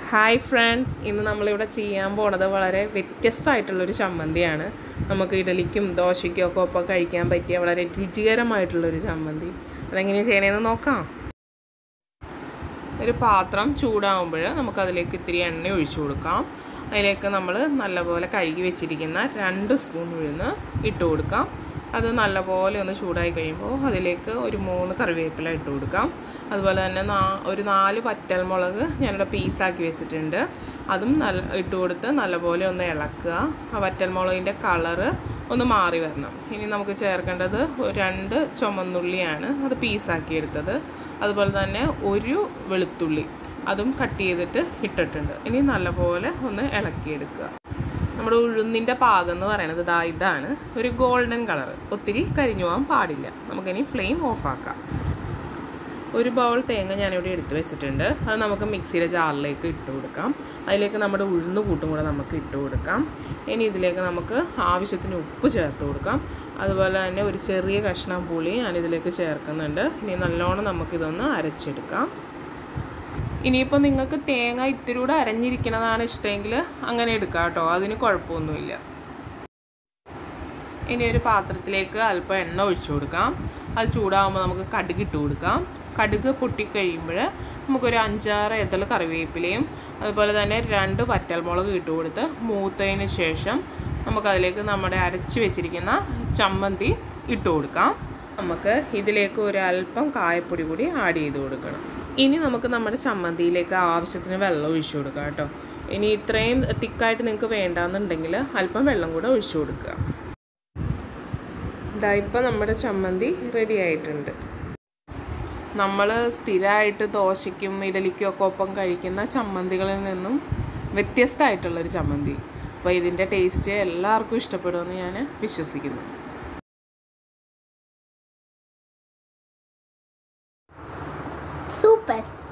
Hi friends ഇന്ന് നമ്മളിവിടെ ചെയ്യാൻ പോണത് വളരെ വ്യത്യസ്തമായിട്ടുള്ളൊരു ചമ്മന്തിയാണ് നമുക്ക് ഇഡലിക്കും ദോശയ്ക്കും ഒക്കെ ഒപ്പം കഴിക്കാൻ പറ്റിയ വളരെ രുചികരമായിട്ടുള്ളൊരു ചമ്മന്തി അതെങ്ങനെയാണ് ചെയ്യണതെന്ന് നോക്കാം ഒരു പാത്രം ചൂടാകുമ്പോൾ നമുക്കതിലേക്ക് ഇത്തിരി എണ്ണ ഒഴിച്ചു കൊടുക്കാം അതിലേക്ക് നമ്മൾ നല്ലപോലെ കഴുകി വെച്ചിരിക്കുന്ന രണ്ട് സ്പൂൺ ഉഴുന്ന് ഇട്ട് കൊടുക്കാം അത് നല്ലപോലെ ഒന്ന് ചൂടായി കഴിയുമ്പോൾ അതിലേക്ക് ഒരു മൂന്ന് കറിവേപ്പില ഇട്ട് കൊടുക്കാം അതുപോലെ തന്നെ നാ ഒരു നാല് വറ്റൽമുളക് ഞാനിവിടെ പീസാക്കി വെച്ചിട്ടുണ്ട് അതും നല്ല ഇട്ട് കൊടുത്ത് നല്ലപോലെ ഒന്ന് ഇളക്കുക ആ വറ്റൽമുളകിൻ്റെ കളറ് ഒന്ന് മാറി വരണം ഇനി നമുക്ക് ചേർക്കേണ്ടത് ഒരു രണ്ട് ചുമന്നുള്ളിയാണ് അത് പീസാക്കി എടുത്തത് അതുപോലെ തന്നെ ഒരു വെളുത്തുള്ളി അതും കട്ട് ചെയ്തിട്ട് ഇട്ടിട്ടുണ്ട് ഇനി നല്ലപോലെ ഒന്ന് ഇളക്കിയെടുക്കുക നമ്മുടെ ഉഴുന്നിൻ്റെ പാകം എന്ന് പറയുന്നത് ഇതാ ഇതാണ് ഒരു ഗോൾഡൻ കളർ ഒത്തിരി കരിഞ്ഞു പോകാൻ പാടില്ല നമുക്കിനി ഫ്ലെയിം ഓഫാക്കാം ഒരു ബൗൾ തേങ്ങ ഞാനിവിടെ എടുത്ത് വെച്ചിട്ടുണ്ട് അത് നമുക്ക് മിക്സിയുടെ ജാറിലേക്ക് ഇട്ട് കൊടുക്കാം അതിലേക്ക് നമ്മുടെ ഉഴുന്ന് കൂട്ടും കൂടെ നമുക്ക് ഇട്ട് കൊടുക്കാം ഇനി ഇതിലേക്ക് നമുക്ക് ആവശ്യത്തിന് ഉപ്പ് ചേർത്ത് കൊടുക്കാം അതുപോലെ തന്നെ ഒരു ചെറിയ കഷ്ണം പുളി ഞാനിതിലേക്ക് ചേർക്കുന്നുണ്ട് ഇനി നല്ലോണം നമുക്കിതൊന്ന് അരച്ചെടുക്കാം ഇനിയിപ്പോൾ നിങ്ങൾക്ക് തേങ്ങ ഇത്തിരി കൂടെ അരഞ്ഞിരിക്കണതാണ് ഇഷ്ടമെങ്കിൽ അങ്ങനെ എടുക്കാം കേട്ടോ അതിന് കുഴപ്പമൊന്നുമില്ല ഇനി ഒരു പാത്രത്തിലേക്ക് അല്പം എണ്ണ ഒഴിച്ചു കൊടുക്കാം അത് ചൂടാകുമ്പോൾ നമുക്ക് കടുക് ഇട്ട് കൊടുക്കാം കടുക് പൊട്ടിക്കഴിയുമ്പോൾ നമുക്കൊരു അഞ്ചാറ് എതൾ കറിവേപ്പിലയും അതുപോലെ തന്നെ രണ്ട് വറ്റൽമുളക് ഇട്ട് കൊടുത്ത് മൂത്തതിന് ശേഷം നമുക്കതിലേക്ക് നമ്മുടെ അരച്ച് വെച്ചിരിക്കുന്ന ചമ്മന്തി ഇട്ട് കൊടുക്കാം നമുക്ക് ഇതിലേക്ക് ഒരു അല്പം കായപ്പൊടി കൂടി ആഡ് ചെയ്ത് കൊടുക്കണം ഇനി നമുക്ക് നമ്മുടെ ചമ്മന്തിയിലേക്ക് ആവശ്യത്തിന് വെള്ളം ഒഴിച്ചു കൊടുക്കാം കേട്ടോ ഇനി ഇത്രയും തിക്കായിട്ട് നിങ്ങൾക്ക് വേണ്ടാന്നുണ്ടെങ്കിൽ അല്പം വെള്ളം കൂടെ ഒഴിച്ചു കൊടുക്കുക ഇതാ ഇപ്പം നമ്മുടെ ചമ്മന്തി റെഡി ആയിട്ടുണ്ട് നമ്മൾ സ്ഥിരമായിട്ട് ദോശയ്ക്കും ഇഡലിക്കും ഒക്കെ ഒപ്പം കഴിക്കുന്ന ചമ്മന്തികളിൽ നിന്നും വ്യത്യസ്തമായിട്ടുള്ളൊരു ചമ്മന്തി അപ്പോൾ ഇതിൻ്റെ ടേസ്റ്റ് എല്ലാവർക്കും ഇഷ്ടപ്പെടുമെന്ന് ഞാൻ വിശ്വസിക്കുന്നു Super.